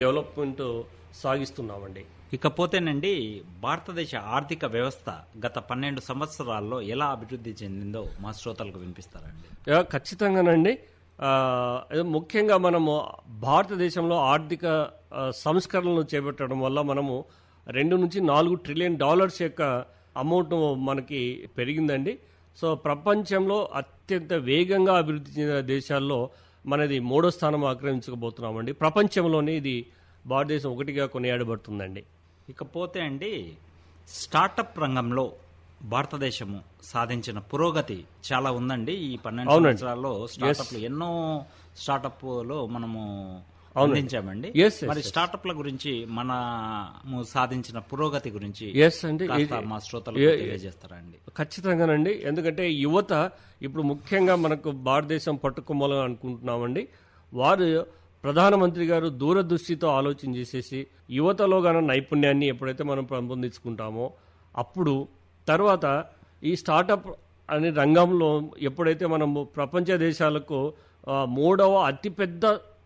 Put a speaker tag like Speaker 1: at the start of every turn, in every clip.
Speaker 1: Development సాగిస్తున్నామండి
Speaker 2: ఇకపోతేనండి భారతదేశ ఆర్థిక వ్యవస్థ గత పన్నెండు సంవత్సరాల్లో ఎలా అభివృద్ధి చెందిందో మా శ్రోతలకు వినిపిస్తారండి
Speaker 1: యా, ఖచ్చితంగానండి ఆ, ఇది ముఖ్యంగా మనము భారతదేశంలో ఆర్థిక ఆ, సంస్కరణలు చేపట్టడం వల్ల మనము రెండు నుంచి నాలుగు ట్రిలియన్ డాలర్స్ యొక్క అమౌంట్ మనకి పెరిగిందండి సో ప్రపంచంలో అత్యంత వేగంగా అభివృద్ధి చెందిన దేశాల్లో మనది మూడో స్థానం ఆక్రమించకపోతున్నామండి ప్రపంచంలోనే ఇది భారతదేశం ఒకటిగా కొనియాడబడుతుందండి
Speaker 2: ఇకపోతే అండి స్టార్టప్ రంగంలో భారతదేశము సాధించిన పురోగతి చాలా ఉందండి ఈ పన్నెండు
Speaker 1: అవునండి.
Speaker 2: సంవత్సరాల్లో స్టార్టప్లు ఎన్నో స్టార్టప్లో మనము
Speaker 1: అవునండి.
Speaker 2: అందించామండి
Speaker 1: Yes, yes,
Speaker 2: మరి
Speaker 1: yes.
Speaker 2: స్టార్టప్ల గురించి మనము సాధించిన పురోగతి గురించి
Speaker 1: ఎస్ అండి
Speaker 2: కాస్త
Speaker 1: ఇది-
Speaker 2: మా శ్రోతలకు
Speaker 1: ఏ-
Speaker 2: తెలియజేస్తారా అండి
Speaker 1: ఖచ్చితంగానండి ఎందుకంటే యువత ఇప్పుడు ముఖ్యంగా మనకు భారతదేశం పట్టుకోమాలని అనుకుంటున్నామండి వారు ప్రధానమంత్రి గారు దూరదృష్టితో ఆలోచన చేసేసి యువతలో గల నైపుణ్యాన్ని ఎప్పుడైతే మనం పెంపొందించుకుంటామో అప్పుడు తర్వాత ఈ స్టార్టప్ అనే రంగంలో ఎప్పుడైతే మనము ప్రపంచ దేశాలకు ఆ, మూడవ అతిపెద్ద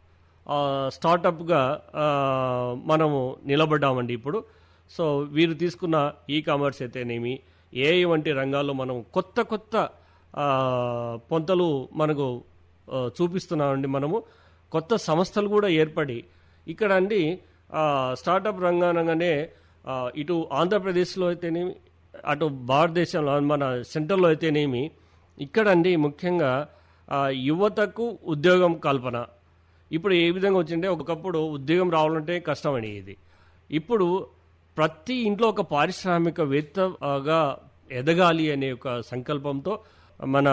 Speaker 1: ఆ, స్టార్టప్గా ఆ, మనము నిలబడ్డామండి ఇప్పుడు సో వీరు తీసుకున్న ఈ కామర్స్ అయితేనేమి ఏఐ వంటి రంగాల్లో మనం కొత్త కొత్త ఆ, పొంతలు మనకు ఆ, చూపిస్తున్నామండి మనము కొత్త సంస్థలు కూడా ఏర్పడి ఇక్కడ అండి ఆ, స్టార్టప్ రంగానగానే ఆ, ఇటు ఆంధ్రప్రదేశ్లో అయితేనేమి అటు భారతదేశంలో మన సెంట్రల్లో అయితేనేమి ఇక్కడ అండి ముఖ్యంగా ఆ, యువతకు ఉద్యోగం కల్పన ఇప్పుడు ఏ విధంగా వచ్చింటే ఒకప్పుడు ఉద్యోగం రావాలంటే కష్టమని ఇది ఇప్పుడు ప్రతి ఇంట్లో ఒక పారిశ్రామికవేత్తగా ఎదగాలి అనే ఒక సంకల్పంతో మన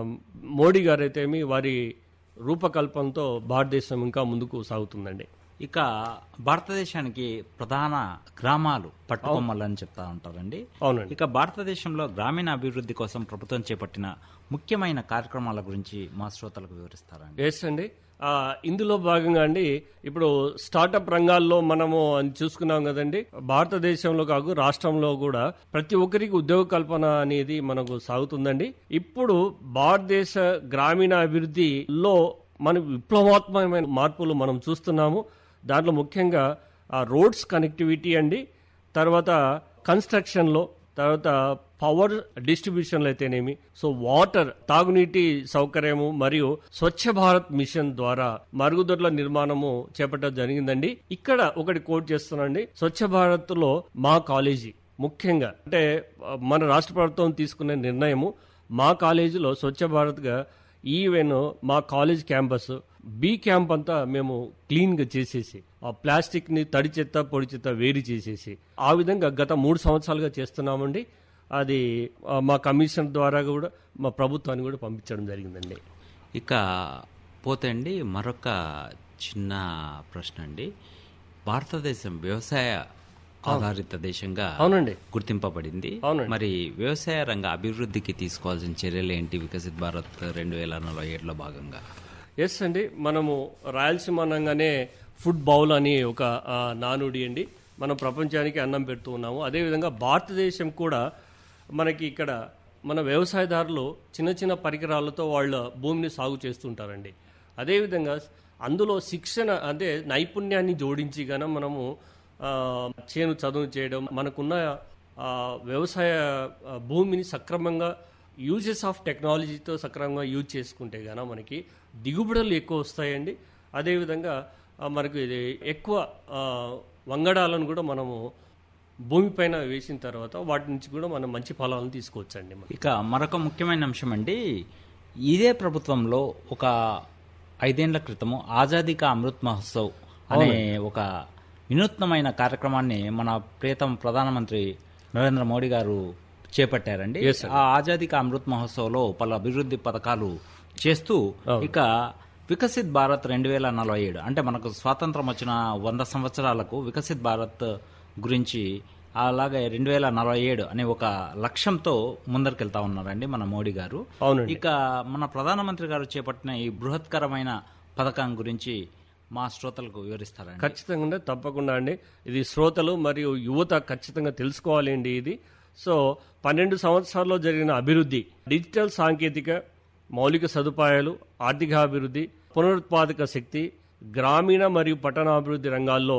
Speaker 1: మోడీ గారైతేమి వారి రూపకల్పనతో భారతదేశం ఇంకా ముందుకు సాగుతుందండి
Speaker 2: ఇక భారతదేశానికి ప్రధాన గ్రామాలు పట్టుకొమ్మలు అని చెప్తా ఉంటారండి
Speaker 1: అవునండి
Speaker 2: ఇక భారతదేశంలో గ్రామీణ అభివృద్ధి కోసం ప్రభుత్వం చేపట్టిన ముఖ్యమైన కార్యక్రమాల గురించి మా శ్రోతలకు వివరిస్తారండి
Speaker 1: ఎస్ అండి ఆ, ఇందులో భాగంగా అండి ఇప్పుడు స్టార్టప్ రంగాల్లో మనము అని చూసుకున్నాం కదండి భారతదేశంలో కాకు రాష్ట్రంలో కూడా ప్రతి ఒక్కరికి ఉద్యోగ కల్పన అనేది మనకు సాగుతుందండి ఇప్పుడు భారతదేశ గ్రామీణ అభివృద్ధిలో మన విప్లవాత్మకమైన మార్పులు మనం చూస్తున్నాము దాంట్లో ముఖ్యంగా ఆ రోడ్స్ కనెక్టివిటీ అండి తర్వాత కన్స్ట్రక్షన్లో తర్వాత పవర్ డిస్ట్రిబ్యూషన్లు అయితేనేమి సో వాటర్ తాగునీటి సౌకర్యము మరియు స్వచ్ఛ భారత్ మిషన్ ద్వారా మరుగుదొడ్ల నిర్మాణము చేపట్టడం జరిగిందండి ఇక్కడ ఒకటి కోట్ చేస్తున్నాండి స్వచ్ఛ భారత్ లో మా కాలేజీ ముఖ్యంగా అంటే ఆ, మన రాష్ట్ర ప్రభుత్వం తీసుకునే నిర్ణయము మా కాలేజీలో స్వచ్ఛ భారత్గా ఈవెన్ మా కాలేజ్ క్యాంపస్ బి క్యాంప్ అంతా మేము క్లీన్ గా చేసేసి ఆ ప్లాస్టిక్ ని తడి చెత్త పొడి చెత్త వేరు చేసేసి ఆ విధంగా గత మూడు సంవత్సరాలుగా చేస్తున్నామండి అది ఆ, మా కమిషన్ ద్వారా కూడా మా ప్రభుత్వానికి కూడా పంపించడం జరిగిందండి
Speaker 2: ఇక పోతే అండి మరొక చిన్న ప్రశ్న అండి భారతదేశం వ్యవసాయ ఆధారిత దేశంగా
Speaker 1: అవునండి
Speaker 2: గుర్తింపబడింది
Speaker 1: అవునండి.
Speaker 2: మరి వ్యవసాయ రంగ అభివృద్ధికి తీసుకోవాల్సిన చర్యలు ఏంటి వికసిత్ భారత్ రెండు వేల నలభై ఏడులో భాగంగా
Speaker 1: ఎస్ అండి మనము రాయలసీమ అనగానే ఫుడ్ బౌల్ అని ఒక ఆ, నానుడి అండి మనం ప్రపంచానికి అన్నం పెడుతూ ఉన్నాము అదేవిధంగా భారతదేశం కూడా మనకి ఇక్కడ మన వ్యవసాయదారులు చిన్న చిన్న పరికరాలతో వాళ్ళ భూమిని సాగు చేస్తుంటారండి అదేవిధంగా అందులో శిక్షణ అంటే నైపుణ్యాన్ని జోడించి గాన మనము ఆ, చేను చదువు చేయడం మనకున్న ఆ, వ్యవసాయ ఆ, భూమిని సక్రమంగా యూజెస్ ఆఫ్ టెక్నాలజీతో సక్రమంగా యూజ్ చేసుకుంటే గాన మనకి దిగుబడులు ఎక్కువ వస్తాయండి అదేవిధంగా ఆ, మనకు ఇది ఎక్కువ ఆ, వంగడాలను కూడా మనము భూమిపైన వేసిన తర్వాత వాటి నుంచి కూడా మనం మంచి ఫలాలను తీసుకోవచ్చండి మనం
Speaker 2: ఇక మరొక ముఖ్యమైన అంశం అండి ఇదే ప్రభుత్వంలో ఒక ఐదేళ్ల క్రితము ఆజాదీ కా అమృత్ మహోత్సవ్ అనే ఒక వినూత్నమైన కార్యక్రమాన్ని మన ప్రియతమ ప్రధానమంత్రి నరేంద్ర మోడీ గారు చేపట్టారండి
Speaker 1: Yes, sir.
Speaker 2: ఆ ఆజాదీ కా అమృత్ మహోత్సవ్లో పలు అభివృద్ధి పథకాలు చేస్తూ ఇక వికసిత్ భారత్ రెండు వేల నలభై ఏడు అంటే మనకు స్వాతంత్రం వచ్చిన వంద సంవత్సరాలకు వికసిత్ భారత్ గురించి అలాగే రెండు వేల నలభై ఏడు అనే ఒక లక్ష్యంతో ముందరికెళ్తా ఉన్నారండి మన మోడీ గారు
Speaker 1: అవునండి
Speaker 2: ఇక మన ప్రధానమంత్రి గారు చేపట్టిన ఈ బృహత్కరమైన పథకం గురించి మా శ్రోతలకు వివరిస్తారండి
Speaker 1: ఖచ్చితంగా తప్పకుండా అండి ఇది శ్రోతలు మరియు యువత ఖచ్చితంగా తెలుసుకోవాలి అండి ఇది సో పన్నెండు సంవత్సరాల్లో జరిగిన అభివృద్ధి డిజిటల్ సాంకేతిక మౌలిక సదుపాయాలు ఆర్థికాభివృద్ధి పునరుత్పాదక శక్తి గ్రామీణ మరియు పట్టణాభివృద్ధి రంగాల్లో